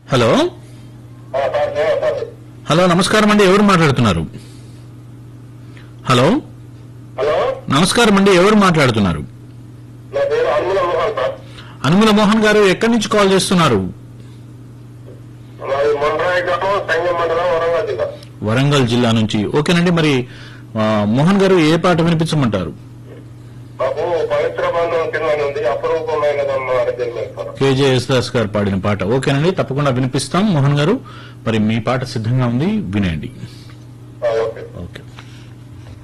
hello ఆ, sir నేను sir hello నమస్కారం అండి ఎవరు మాట్లాడుతున్నారు హలో హలో నమస్కారం అండి ఎవరు మాట్లాడుతున్నారు నా పేరు అనుమల మోహన్ సార్ అనుముల మోహన్ గారు ఎక్కడి నుంచి కాల్ చేస్తున్నారు మాది మొండ్రాయి గ్రామం సంగం మండలం వరంగల్ జిల్లా వరంగల్ జిల్లా నుంచి ఓకేనండి మరి ఆ, మోహన్ గారు ఏ పాట వినిపించమంటారు మాకు పవిత్ర బంధం కింద ఉంది అపరూపమైనదమ్మ అడిగింది సార్ కేజే యేసుదాస్ గారు పాడిన పాట ఓకేనండి తప్పకుండా వినిపిస్తాం మోహన్ గారు మరి మీ పాట సిద్ధంగా ఉంది వినండి